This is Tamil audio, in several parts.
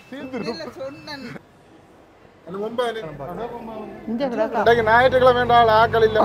தீர்ந்துரும் இல்ல சொன்னேன் அந்த மும்பை இந்த விளக்கா இன்றைக்கு ஞாயிற்றுக்கிழமை என்றால் ஆக்கள் இல்லை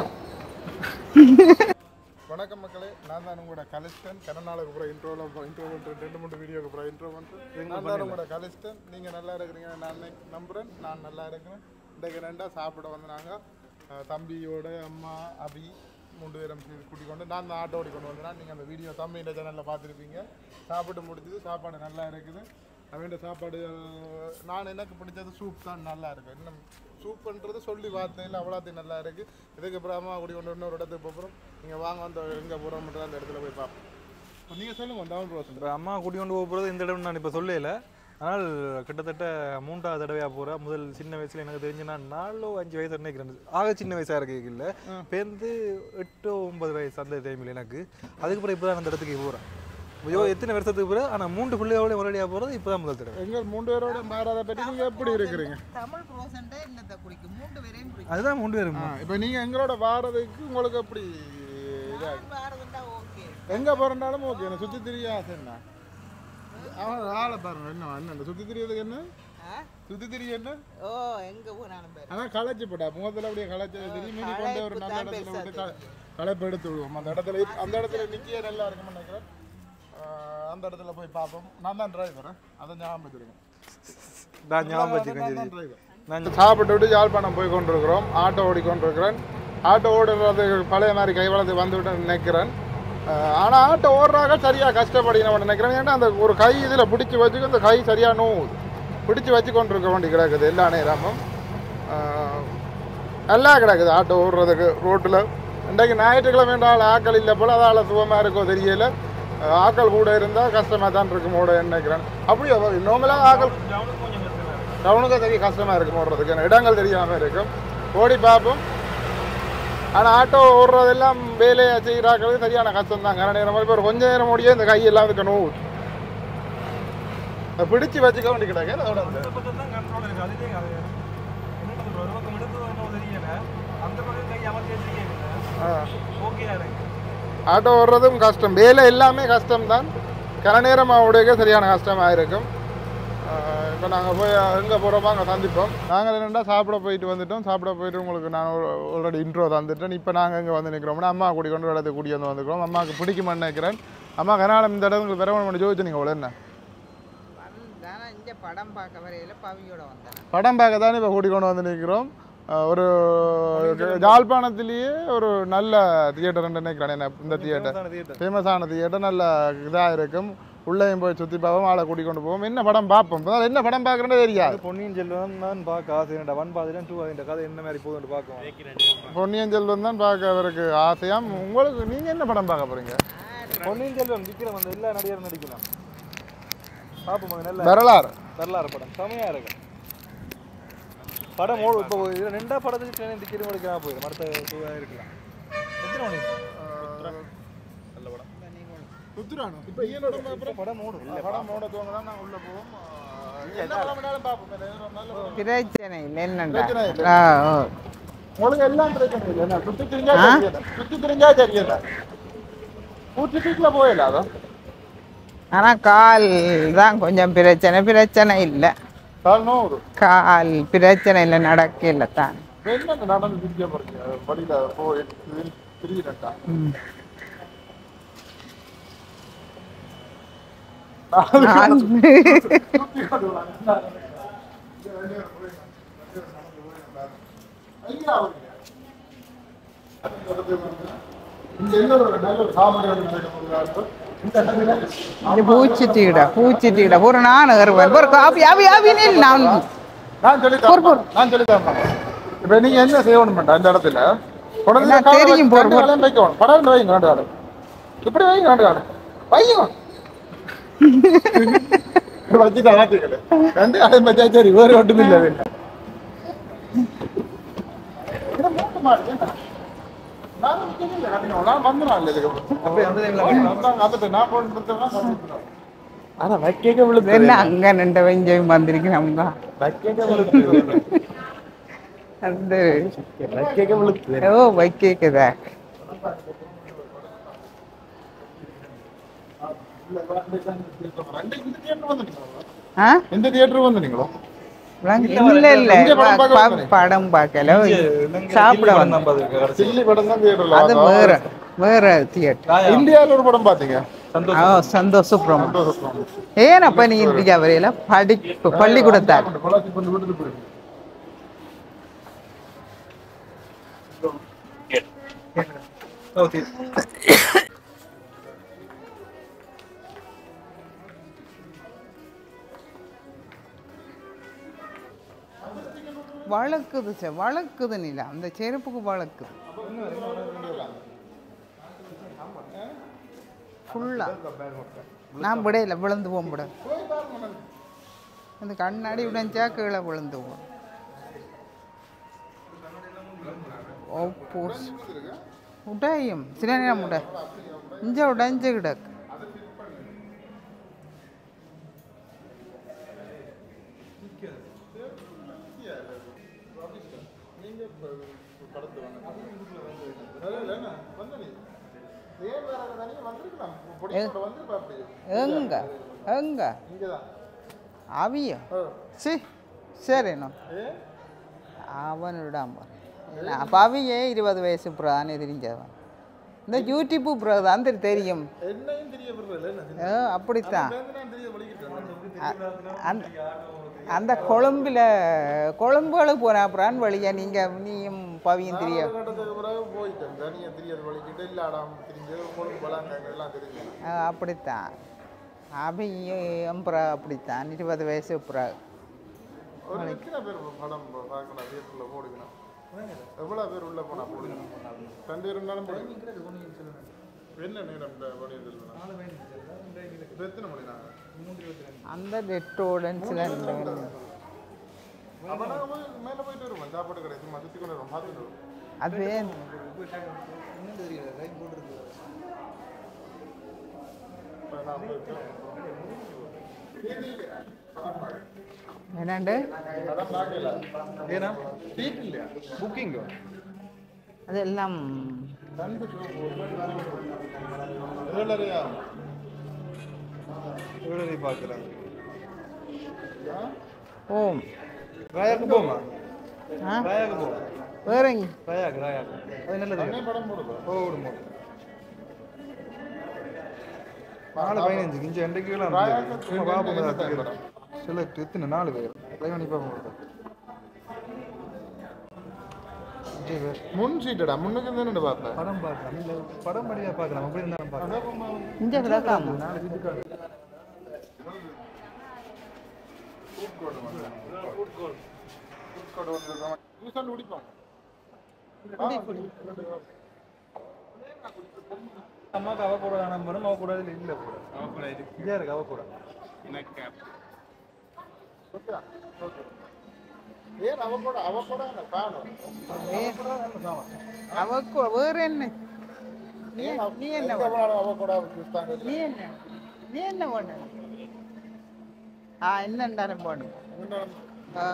வணக்கம் மக்களே நான் தான் உங்களோட கலிஸ்டன் கனநாளுக்கு அப்புறம் இன்ட்ரோவில் இன்ட்ரோ பண்ணுறேன் ரெண்டு மூணு வீடியோக்கு அப்புறம் இன்ட்ரோ பண்ணுறேன் நான் தான் உங்களோட கலிஸ்டன் நீங்கள் நல்லா இருக்கிறீங்க நான் நம்புகிறேன் நான் நல்லா இருக்கிறேன் இன்றைக்கு ரெண்டாக சாப்பிட வந்து நாங்கள் தம்பியோட அம்மா அபி மூன்று பேரும் கூட்டிக் கொண்டு நான் தான் ஆட்டோ ஓடி கொண்டு வந்தேன் நீங்கள் அந்த வீடியோ தம்பியோட சேனலில் பார்த்துருப்பீங்க சாப்பிட்டு முடிச்சது சாப்பாடு நல்லா இருக்குது அவன்கிட்ட சாப்பாடு அஹ், நான் எனக்கு பிடிச்சது சூப் தான் நல்லா இருக்கு இன்னும் சூப்புன்றது சொல்லி வார்த்தையில் அவ்வளோத்தையும் நல்லா இருக்கு இதுக்கு அப்புறமா கூடி கொண்டு இன்னொரு இடத்துக்கு போகிறோம் நீங்கள் வாங்க அந்த எங்கே போகிறோம் மட்டும் அந்த இடத்துல போய் பார்ப்போம் இப்போ நீங்கள் சொல்லுங்கள் டவுன் ரோஸ் இப்போ அம்மா கூட்டி கொண்டு போக போகிறது இந்த இடம் நான் இப்போ சொல்லல ஆனால் கிட்டத்தட்ட மூன்றாவது தடவையாக போகிறேன் முதல் சின்ன வயசில் எனக்கு தெரிஞ்சு நான் நாலோ அஞ்சு வயசு நினைக்கிறேன் ஆக சின்ன வயசாக இருக்கு இல்லை பேருந்து எட்டு ஒன்பது வயசு அந்த டைமில் எனக்கு அதுக்கு பிறகு இப்போ தான் அந்த இடத்துக்கு போகிறேன் ஐயோ எத்தனை வருஷத்துக்கு பிறகு ஆனால் மூன்று பிள்ளையோட ஒரேடியாக போகிறது இப்போ தான் முதல் தடவை எங்கள் மூன்று பேரோட மாறாத பற்றி நீங்கள் எப்படி இருக்கிறீங்க தமிழ் ப்ரோசன்டே என்னத்தை குடிக்கும் மூன்று பேரையும் குடிக்கும் அதுதான் மூன்று பேரும் இப்போ நீங்கள் எங்களோட வாரதுக்கு உங்களுக்கு எப்படி இதாக பாரதண்டா ஓகே எங்கே போகிறனாலும் ஓகே எனக்கு சுற்றி திரிய ஆசை என்ன அவன் ஆளை பாருங்க என்ன என்ன சுற்றி திரியதுக்கு என்ன சுற்றி திரிய என்ன ஓ எங்க போனாலும் பேர் அதான் களைச்சு போட்டா முகத்தில் அப்படியே களைச்சு திரும்பி நீ கொண்டு ஒரு நல்ல இடத்துல விட்டு க- களைப்பு எடுத்து விடுவோம் அந்த இடத்துல இப்ப- அந்த இடத்துல நிற்கிய நல்லா இருக்கும்னு நினைக்கிறேன் ஆஹ் அந்த இடத்துல போய் பார்ப்போம் நான் தான் டிரைவர் அதை ஞாபகம் வச்சிருக்கேன் நான் ஞாபகம் வச்சுக்கேன் நான் சரி தான் டிரைவர் நான் சாப்பிட்டு விட்டு யாழ்ப்பாணம் போய் கொண்டிருக்கிறோம் ஆட்டோ ஓடிக்கொண்டிருக்கிறேன் ஆட்டோ ஓடுறது பழைய மாதிரி கைவளத்து வந்து விட்டு நினைக்கிறேன் ஆனால் ஆட்டோ ஓடுறாங்க சரியாக கஷ்டப்படினவன் நினைக்கிறேன் ஏன்னா அந்த ஒரு கை இதில் பிடிச்சி வச்சுக்க அந்த கை சரியாக நோவுது பிடிச்சி வச்சு கொண்டிருக்க வேண்டி கிடக்குது எல்லா நேரமும் ஆஹ், நல்லா கிடக்குது ஆட்டோ ஓடுறதுக்கு ரோட்டில் இன்றைக்கு ஞாயிற்றுக்கிழமை என்றால் ஆக்கள் இல்லை போல் அதால் சுகமாக இருக்கோ தெரியல ஆஹ், ஆக்கள் கூட இருந்தால் கஷ்டமாக தான் இருக்கும் ஓட நினைக்கிறேன் அப்படியே நார்மலாக ஆக்கள் டவுனுக்கு தெரிய கஷ்டமாக இருக்கும் ஓடுறதுக்கு ஏன்னா இடங்கள் தெரியாமல் இருக்கும் ஓடி பார்ப்போம் ஆனால் ஆட்டோ ஓடுறதெல்லாம் வேலையை செய்கிறாக்களுக்கு சரியான கஷ்டம் தான் கன நேரம் இப்போ ஒரு கொஞ்ச நேரம் ஓடியே இந்த கையெல்லாம் இதுக்கு நோவு அதை பிடிச்சி வச்சுக்க வேண்டி கிடக்கு அதோட அந்த தான் கண்ட்ரோல் இருக்குது அதுவே அது என்ன சொல்றது, ஒரு பக்கம் எடுத்ததோ என்னவோ தெரியல அந்த பக்கம் கை அமர்த்தி வச்சிருக்கேன் ஆ. ஓகே இருக்கு ஆட்டோ ஓடுறதும் கஷ்டம் வேலை எல்லாமே கஷ்டம்தான் கன நேரம் ஓடுக சரியான கஷ்டமாக இருக்கும் இப்போ நாங்கள் போய் எங்கே போகிறோமோ அங்கே சந்திப்போம் நாங்கள் என்னென்னா சாப்பிட போயிட்டு வந்துட்டோம் சாப்பிட போயிட்டு உங்களுக்கு நான் ஆல்ரெடி இன்ட்ரோ தந்துட்டேன் இப்போ நாங்கள் இங்கே வந்து நிற்கிறோம்னா அம்மா கூடி கொண்டு இடத்துக்கு கூடி வந்து வந்துக்கிறோம் அம்மாவுக்கு பிடிக்குமான்னு நினைக்கிறேன் அம்மா கனாலம் இந்த இடத்துக்கு பெறவன் பண்ணி ஜோதிச்சு நீங்கள் என்ன வந்தானா இங்க படம் பார்க்க வரையில பவியோட வந்தேன் படம் பார்க்க தானே இப்போ கூட்டி கொண்டு வந்து நிற்கிறோம் அஹ் ஒரு யாழ்ப்பாணத்திலேயே ஒரு நல்ல தியேட்டர் நினைக்கிறேன் என்ன இந்த தியேட்டர் ஃபேமஸான தியேட்டர் நல்ல இதாக இருக்கும் உள்ளேயும் போய் சுற்றி பார்ப்போம் ஆளை கூட்டி கொண்டு போவோம் என்ன படம் பார்ப்போம் இப்ப என்ன படம் பார்க்குறேன்னு தெரியாது அது பொன்னியின் செல்வன் தான் பார்க்க ஆசை என்னடா ஒன் பாதிலும் டூ இந்த கதை என்ன மாதிரி போகுதுன்னு பார்க்கும் பொன்னியின் செல்வன் தான் பார்க்க அவருக்கு ஆசையாம் உங்களுக்கு நீங்கள் என்ன படம் பார்க்க போகிறீங்க பொன்னியின் செல்வன் விக்ரம் அந்த எல்லா நடிகரும் நடிக்கலாம் பார்ப்போம் அது நல்ல வரலாறு வரலாறு படம் செமையா இருக்கு படம் ஓடும் இப்போ இது ரெண்டா படத்துக்கு ட்ரெயின் டிக்கெட் முடிக்கலாம் போயிடும் அடுத்த டூவாக இருக்கலாம் எத்தனை மணி நல்ல படம் குத்துறானு இப்போ ஈனோட அப்புறம் படம் ஓடும் படம் ஓட துவங்க தான் நாங்கள் உள்ளே போவோம் அஹ் என்ன படம் வேணாலும் பார்ப்போம் என்ன நல்ல படம். பிரச்சனை இல்லை என்னண்டா பிரச்சனை இல்லை. ஆ ஓ உங்களுக்கு எல்லாம் பிரச்சனை இல்லை என்ன சுற்றி திரிஞ்சா தெரியல சுற்றி திரிஞ்சா தெரியல ஊற்றி சீட்டில் போயிடல அதான் ஆனா கால் தான் கொஞ்சம் பிரச்சனை பிரச்சனை இல்லை கால் நோவுது கால் பிரச்சனை இல்லை நடக்கல தான் என்ன நடந்து திரிக்க போறீங்க வழியில போய் திரியிட்டா ம். இது பூச்சிட்டீட பூச்சிட்டீட ஒரு நான் வருவேன் ஒரு காபி அவி அவினில் நான் நான் சொல்லி நான் சொல்லி இப்ப நீங்க என்ன செய்யணும் பண்ண அந்த இடத்துல கொண்டு எல்லாம் காலை தெரியும், வச்சு போர், ரெண்டு போர். காலையும் வைக்கணும் படம் வைங்க ரெண்டு காலம் இப்படி வைங்க ரெண்டு காலம் வைங்க வச்சுட்டு ஆத்திக்கல ரெண்டு காலையும் வச்சா சரி வேறு ஒன்றும் இல்லை வேண்டாம் இது மூட்டு மாடு என்ன? நான் நிக்கவே இல்லை, கட்டினோம். நான் வந்துடுறேன் இல்லை இதுக்கு அப்படியே அந்த டைம்ல வந்தாங்க, வந்துட்டு நான் போட்டு கொடுத்தேன்னா வந்துடுறேன். ஆனா வைக்க விழுந்து என்ன அங்க நின்ற வெஞ்சம் வந்திருக்கிறோம் தான் வைக்க விழுந்து அந்த வைக்க விழுந்து ஓ வைக்கதா ரெண்டு இந்த தியேட்டர் வந்துட்டீங்களா ஆ எந்த தியேட்டருக்கு வந்து நீங்களோ விளங்கு- இல்ல இல்ல இங்க படம் பார்க்க ப- வந்தேன். படம் பார்க்கல சாப்பிட வந்தோம் நம்ம அதுக்கு கடைசி சில்லி படம் தான் தியேட்டர்ல அது வேற வேற தியேட்டர் இந்தியாவில் ஒரு படம் பாத்தீங்க ஓ சந்தோஷ் சுப்ரமணியம் ஏன் அப்ப நீ இந்தியா வரையில படி பள்ளிக்கூடத்தார் ஓகே வழக்குது சார் வழக்குது நில அந்த செருப்புக்கு வழக்குது ஃபுல்லா நான் விடையில விழுந்து போக விட அந்த கண்ணாடி உடைஞ்சா கீழே விழுந்து போகும் ஓப்போஸ் உடையும் சில நேரம் உடை இஞ்ச உடைஞ்சு கிடக்கு எங்க எங்க அவிய சி சரிண்ணா அவனிடாம அப்போ அவிய இருபது வயசு பிறதானே தெரிஞ்சவன் இந்த யூடியூப்பு பிறகு தெரி- தெரியும் என்னையும் தெரிய விடுறதில்ல ஏ, அப்படித்தான் நான் தெரிய வலிக்கிட்டேன் அ- அந்த அந்த கொழும்புல கொழும்புகளுக்கு போன அப்புறம் வழியா நீங்க நீயும் பவியும் தெரிய கட்டத்துக்கு பிறகு போயிட்டேன் தனியாக தெரியாது வலிக்கிட்டு இல்லாடாம தெரிஞ்சது கொழும்பு பலாங்க எல்லாம் தெரிஞ்சு ஆ, அப்படித்தான் அபியும் அப்புறம் அப்படித்தான் இருபது வயசு பிறகு ஒரு எத்தனை பேர் படம் பார்க்கணும் தியேட்டரில் போடுக்கணும் எவ்வளோ பேர் உள்ள போனா போடுக்கணும் ரெண்டு பேர் இருந்தாலும் போடுங்க என்ன நேரம் இந்த பணியில் எத்தனை மணி நாங்கள் அந்த டெட்டோடன்ஸில் அப்போ நாங்கள் போய் மேலே போயிட்டு வருவோம் சாப்பாடு கடை சும்மா சுற்றி கொண்டு வருவோம் பார்த்துட்டு வருவோம் அது இப்போ நான் போயிட்டு என்னண்டு படம் பார்க்கல ஏன்னா சீட் இல்லையா புக்கிங் அதெல்லாம் ரெண்டு ஏழரையா எவ்வளோ பார்க்குறாங்க ஓம் ராயாக்கு போமா ஆ ராயாக்கு போமா வேறங்க ராயாக்கு ராயாக்கு அது நல்லது அண்ணே படம் போடுவோம் ஓ விடுமோ நாலு பதினஞ்சு இஞ்சி ரெண்டு கிலோ ராயாக்கு சும்மா ரெண்டு பார்ப்போம் எத்தனை கிலோ செலக்ட் எத்தனை நாலு பேர் ட்ரை பண்ணி பார்ப்போம் அஞ்சு பேர் முன் சீட்டடா முன்னுக்கு தானே பார்த்தேன் படம் பார்க்கலாம் இல்லை படம் படியாக பார்க்கலாம் அப்படி இருந்தாலும் பார்க்கலாம் இங்கே கிடக்காம நாலு வீட்டுக்காடு ஜூஸ் அண்ட் குடிப்போம் அம்மாவுக்கு அவ கூட நம்பரும் அவ கூட இல்லை கூட அவ கூட இருக்கு இங்கே இருக்கு அவ கூட ஓகே ஓகே ஏன் அவ கூட அவ கூட என்ன காணும் அவக்கு வேற என்ன நீ நீ என்ன எங்க போனாலும் அவ கூட ஜூஸ் தாங்க நீ என்ன நீ என்ன பண்ண ஆ என்னண்டாலும் போடும் ஆ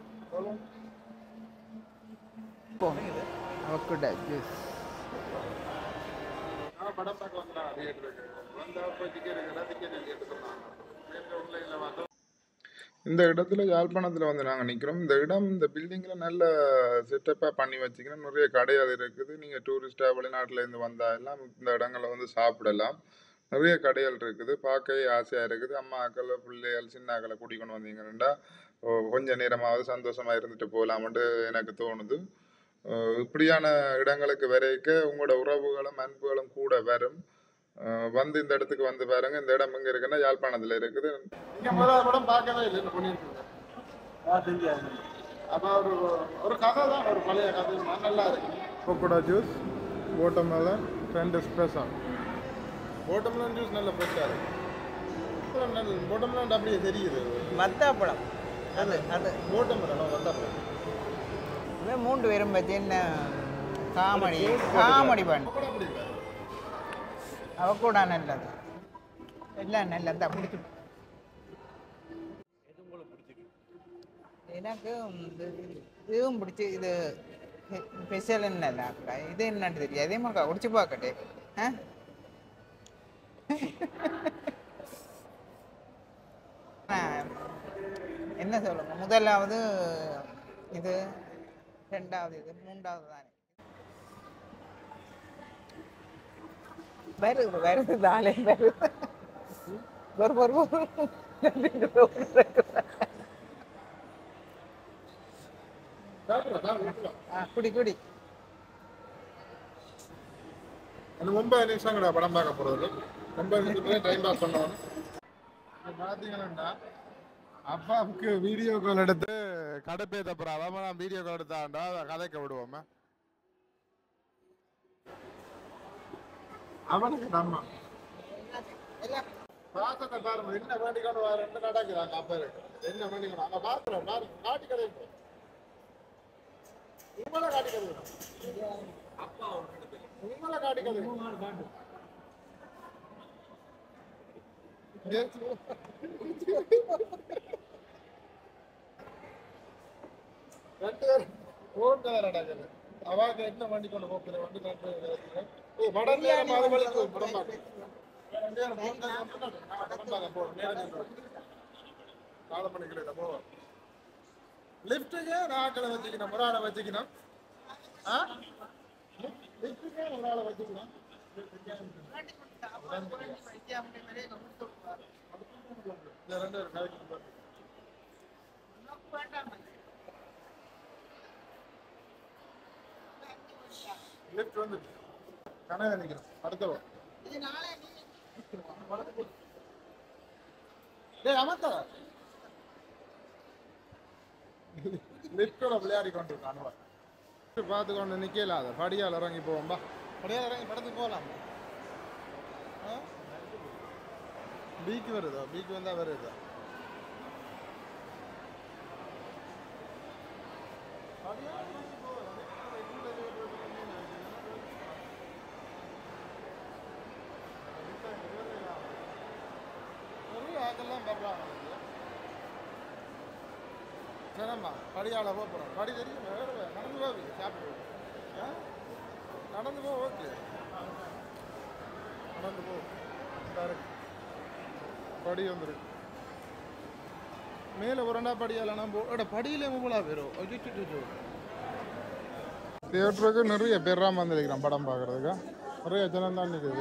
போ அவக்கூட ஜூஸ் நான் படம் பார்க்க வந்தேன் தியேட்டருக்கு வந்தா போய் டிக்கெட் கேட்டா டிக்கெட் கேட்டு சொன்னாங்க ஆன்லைனில் பார்த்தோம் இந்த இடத்துல யாழ்ப்பாணத்தில் வந்து நாங்கள் நிற்கிறோம் இந்த இடம் இந்த பில்டிங்கில் நல்ல செட்டப்பாக பண்ணி வச்சுக்கிறோம் நிறைய கடைகள் இருக்குது நீங்கள் டூரிஸ்ட்டாக வெளிநாட்டிலேருந்து வந்தால் எல்லாம் இந்த இடங்களில் வந்து சாப்பிடலாம் நிறைய கடைகள் இருக்குது பார்க்கவே ஆசையாக இருக்குது அம்மாக்கள் பிள்ளைகள் சின்னாக்களை கூட்டிக் வந்தீங்கன்னா ஓ, கொஞ்ச நேரமாவது சந்தோஷமாக இருந்துட்டு போகலாம்னு எனக்கு தோணுது அஹ் இப்படியான இடங்களுக்கு வரைக்க உங்களோட உறவுகளும் அன்புகளும் கூட வரும் அஹ் வந்து இந்த இடத்துக்கு வந்து பாருங்க இந்த இடம் எங்க இருக்குன்னா யாழ்ப்பாணத்துல இருக்குது நீங்க முதல் படம் பார்க்கவே இல்லை என்ன பண்ணிட்டு அப்ப ஒரு ஒரு கதை தான் ஒரு பழைய கதை தான். நல்லா இருக்கு கோகோடா ஜூஸ் வாட்டர்மெலன் ரெண்டு எஸ்பிரஸோ வாட்டர்மெலன் ஜூஸ் நல்ல ஃப்ரெஷ்ஷாக இருக்கு வாட்டர்மெலன் அப்படியே தெரியுது மத்தாப்பழம் அது அது வாட்டர்மெலன் வந்தால் இவன் மூன்று பேரும் பற்றி என்ன காமெடி காமெடி பண்ணு அப்படி இல்லை அவ கூட நல்லது எல்லாம் நல்லதா பிடிச்சி எனக்கு இந்த இதுவும் பிடிச்சி இது ஸ்பெஷல் என்ன இது என்னன்னு தெரியும் அதே மாதிரி குடிச்சு பார்க்கட்டே ஆ ஆ, என்ன சொல்லுங்க முதலாவது இது ரெண்டாவது இது மூன்றாவது தானே வருது வருது தானே வருது ஒரு ஒரு ஒரு ஆ, குடி குடி எனக்கு ஒன்பது நிமிஷம் கூட படம் பார்க்க போறது ஒன்பது நிமிஷத்துல டைம் பாஸ் பண்ணுவோம் பார்த்தீங்கன்னா அப்பாவுக்கு வீடியோ கால் எடுத்து கடைப்பே தப்புறாம நான் வீடியோ கால் எடுத்தாண்டா அதை கதைக்க விடுவோமே அவனுக்கு நம்ம பாசத்தை பாருங்க என்ன வேண்டி கொண்டு வரேன் நடக்குறாங்க அப்ப என்ன வேண்டி கொண்டு அங்க பாக்குறோம் பாருங்க காட்டி கதை உங்களை காட்டி கதை உங்களை காட்டி கதை ரெண்டு பேரும் ஓன் கதை நடக்குது அவாக்கு என்ன வண்டி கொண்டு போக்குற வண்டி கொண்டு ஓ படம் நேரம் அது வழிக்கு படம் பார்க்க ரெண்டு பேரும் phone கதை நடக்குது. நான் படம் பார்க்க போறோம் நேரம் நாலு மணிக்கு போவோம் லிஃப்ட்டுக்கு நான் ஆக்களை வச்சுக்கணும் ஒரு ஆளை வச்சுக்கணும் ஆ லிஃப்ட்டுக்கு ஒரு ஆளை வச்சுக்கணும் இந்த ரெண்டு பேரும் கதைக்கு போறோம். லிஃப்ட் வந்து கனவு நினைக்கிறேன் அடுத்தவன் டேய் அமர்த்தா லிஃப்டோட விளையாடி கொண்டு இருக்கானுவா பார்த்து கொண்டு நிக்கல அதை படியால் இறங்கி போவோம்பா படியால் இறங்கி படத்துக்கு போகலாம் பீக்கு வருதா பீக்கு வந்தா வருதா படியால் இறங்கி போகலாம். நிறைய ஆக்கெல்லாம் வர்றாங்க இங்க. சரிம்மா படியால் போக போகிறோம் படி தெரியும் வேறு வேறு. நடந்து போவீங்க சாப்பிட்டு ஆ நடந்து போ ஓகே நடந்து போ இதா இருக்கு. படி வந்துருக்கு மேலே உரண்டா படியால் நான் போ எட படியிலே மூலா போயிடும் அஜிச்சு தியேட்டருக்கு நிறைய பேர்லாம் வந்துருக்கிறான் படம் பார்க்குறதுக்கு நிறைய ஜனம் தான் நிற்குது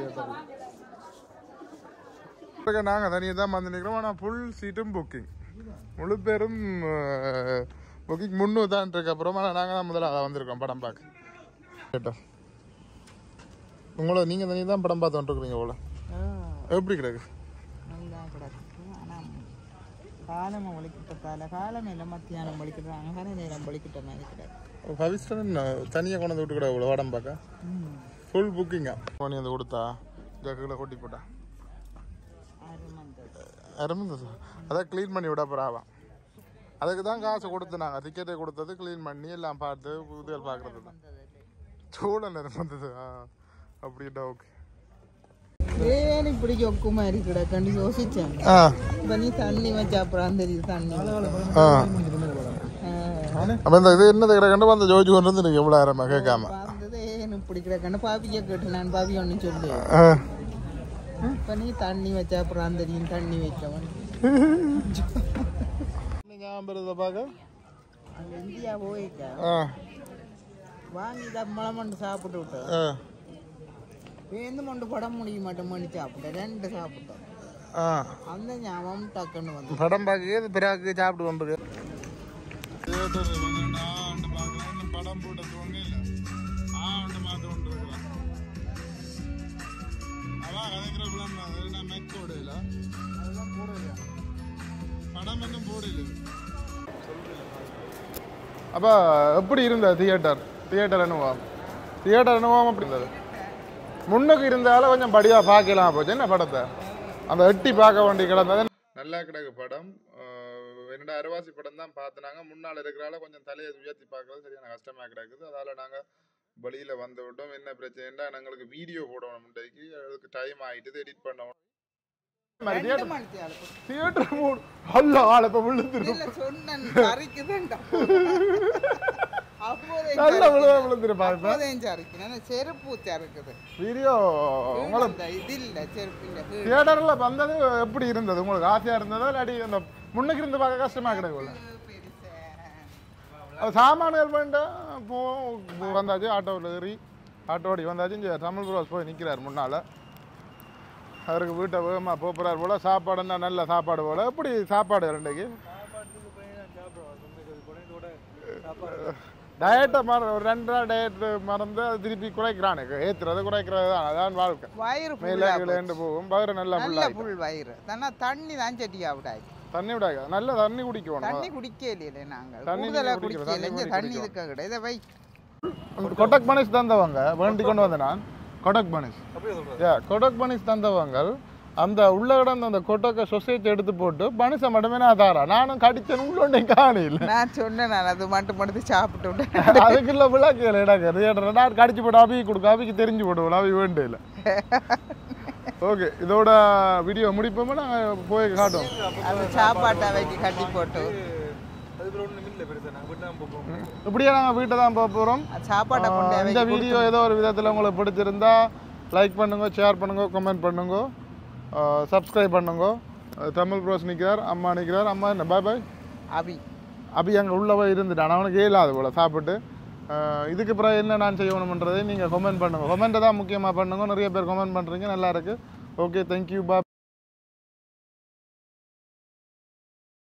தியேட்டருக்கு நாங்கள் தனியாக தான் வந்து நிற்கிறோம் ஆனால் ஃபுல் சீட்டும் புக்கிங் முழு பேரும் புக்கிங் முந்நூறு தான் இருக்கு அப்புறம் ஆனால் நாங்கள் தான் முதல்ல வந்திருக்கோம் படம் பார்க்க கேட்டோம் உங்களை நீங்கள் தனியாக தான் படம் பார்த்து வந்துருக்குறீங்க போல எப்படி கிடக்கு நல்லா கிடக்கு ஆனால் காலமாக ஒழிக்கிட்டதால காலம் இல்லை மத்தியானம் ஒழிக்கிறாங்க கரை நேரம் ஒழிக்கிட்ட மாதிரி கிடக்கு ஃபைவ் ஸ்டார் தனியாக கொண்டு வந்து விட்டு கிடக்கு இவ்வளோ படம் பார்க்க ஃபுல் புக்கிங்கா பண்ணி வந்து கொடுத்தா ஜக்குகளை கொட்டி போட்டா அருமந்தது அருந்தது அதான் க்ளீன் பண்ணி விட போகிறாவாம் அதுக்கு தான் காசு கொடுத்து நாங்கள் டிக்கெட்டை கொடுத்தது க்ளீன் பண்ணி எல்லாம் பார்த்து புதுகள் பார்க்குறது தான் சூழல் இருந்தது ஆ அப்படின்ட்டா ஓகே ஏன் இப்படி ஒக்கு மாதிரி கிடக்கண்டு யோசிச்சேன் ஆ இப்போ நீ தண்ணி வச்சா அப்புறம் தெரியுது தண்ணி ஆ ஆ, அப்போ இந்த இது என்னது கிடக்கண்டு அந்த ஜோஜி கொண்டு வந்து நீங்கள் எவ்வளோ ஆரம்ப கேட்காம பார்த்தது ஏன் இப்படி கிடக்கண்டு பாப்பிக்க கேட்டு நான் பாப்பி ஒன்று சொல்லு ஆ இப்போ நீ தண்ணி வச்சா அப்புறம் தெரியும் தண்ணி வைக்கவன் ஞாபகம் பார்க்க அங்கே இந்தியா போயிருக்க ஆ வாங்கி தம்மளம் மண்டு சாப்பிட்டு விட்டோம் ஆ வேந்து மண்டு படம் முடிய மாட்டோம் மணி சாப்பிட்டேன் ரெண்டு சாப்பிட்டோம் ஆ அந்த ஞாபகம் டக்குன்னு வந்து படம் பார்க்க பிறகு சாப்பிட்டு கொண்டு படம் போட்ட தோணு இல்லை ஆண்டு மாத்த கொண்டு அதான் கதைக்கிற பிளான் நான் மெக் போடல அதெல்லாம் போடல படம் இன்னும் போடல அப்போ எப்படி இருந்த தியேட்டர் தியேட்டர் அனுபவம் தியேட்டர் அனுபவம் அப்படி இருந்தது முன்னுக்கு இருந்தாலும் கொஞ்சம் படியாக பார்க்கலாம் போச்சு என்ன படத்தை அந்த எட்டி பார்க்க வேண்டி கிடந்தது நல்லா கிடக்கு படம் அஹ் என்னடா அரைவாசி படம் தான் பார்த்துனாங்க முன்னால் இருக்கிறால கொஞ்சம் தலையை உயர்த்தி பார்க்கறது சரியான கஷ்டமாக கிடக்குது அதால் நாங்கள் வெளியில் வந்து விட்டோம் என்ன பிரச்சனைன்னா எங்களுக்கு வீடியோ போடணும் முண்டைக்கு அதுக்கு டைம் ஆகிட்டு எடிட் பண்ணணும் ரெண்டு மணிக்கு அழுப்பு தியேட்டர் மூடு அல்ல ஆள் இப்போ விழுந்துரும் இல்ல சொன்னேன் கறிக்குதுண்டா அப்போதே நல்ல விழுவ விழுந்துருப்பா இப்ப அப்போதையும் சறுக்கு நான் செருப்பு சறுக்குது வீடியோ உங்களுக்கு அந்த இது இல்லை செருப்பு இல்லை தியேட்டர்ல வந்தது எப்படி இருந்தது உங்களுக்கு ஆசையா இருந்ததா இல்லாட்டி அந்த முன்னுக்கு இருந்து பார்க்க கஷ்டமா கிடையாது அது சாமான்கள் வேண்டாம் போ போ வந்தாச்சு ஆட்டோவில் ஏறி ஆட்டோ ஓடி வந்தாச்சு இங்கே தமிழ் ப்ரோஸ் போய் நிற்கிறார் முன்னால் அவருக்கு வீட்டை வேகமாக போகிறார் போல் சாப்பாடு என்ன நல்ல சாப்பாடு போல் எப்படி சாப்பாடு ரெண்டைக்கு டயட்டை மற ஒரு ரெண்டு நாள் டயட் மறந்து அது திருப்பி குறைக்கிறானு ஏற்றுறது குறைக்கிறது தான் அதான் வாழ்க்கை வயிறு மேலே ஃபுல்லா கீழேண்டு போகும் பயிறு நல்லா நல்ல ஃபுல்லாக புல் வயிறு தானே தண்ணி தான் செட்டியா விடாது தண்ணி விடாது நல்ல தண்ணி குடிக்கணும் தண்ணி குடிக்க இல்லையே நாங்கள் தண்ணி கூடுதலா நீங்க குடிக்கல, குடிக்க தண்ணி இல்லை குடிக்க தண்ணி இதுக்காக கிடையாது இதை வை கொட்டக் பனிஷ் தந்தவங்க வேண்டி கொண்டு வந்தேன் நான் கொட்டக் பனிஷ் அப்படியே சொல்கிறேன் ஏ கொட்டக் பனிஷ் தந்தவங்க அந்த உள்ள கிடந்த அந்த கொட்டக்க சொசைட்டி எடுத்து போட்டு பனிஷை மட்டுமே நான் தாரா நானும் கடிச்சேன் உள்ளே காணியில் நான் சொன்னேன் நான் அது மட்டும் மட்டும் சாப்பிட்டு விட்டேன் அதுக்குள்ள விளக்கு எனக்கு நான் கடிச்சு போட்டு அபிக்கு கொடுக்க அபிக்கு தெரிஞ்சு போடுவோம் அவி வேண்டு இல்லை ஓகே இதோட வீடியோ முடிப்போமா நாங்கள் போய் காட்டுவோம் அது சாப்பாட்டை வைக்க கட்டி போட்டு அதுக்கு ஒன்றும் இல்லை பெருசாக நாங்கள் வீட்டு தான் போகிறோம் இப்படியே நாங்கள் வீட்டை தான் போக போகிறோம் அது சாப்பாட்டை கொண்டு ஆஹ் இந்த வைக்க வீடியோ ஏதோ ஒரு விதத்தில் உங்களுக்கு பிடிச்சிருந்தா லைக் பண்ணுங்க ஷேர் பண்ணுங்க கமெண்ட் பண்ணுங்க சப்ஸ்கிரைப் பண்ணுங்க ஆஹ் தமிழ் ப்ரோஸ் நிற்கிறார் அம்மா நிற்கிறார் அம்மா என்ன பாய் பாய் அபி அபி அங்கே உள்ள போய் இருந்துட்டான் அவனுக்கு இயலாது போல் சாப்பிட்டு ஆஹ் இதுக்கு பிறகு என்ன நான் செய்யணுன்றதை நீங்கள் கமெண்ட் பண்ணுங்க கமெண்ட்டை தான் முக்கியமாக பண்ணுங்க நிறைய பேர் கமெண்ட் பண்ணுறீங்க நல்லா இருக்கு ஓகே தேங்க்யூ பா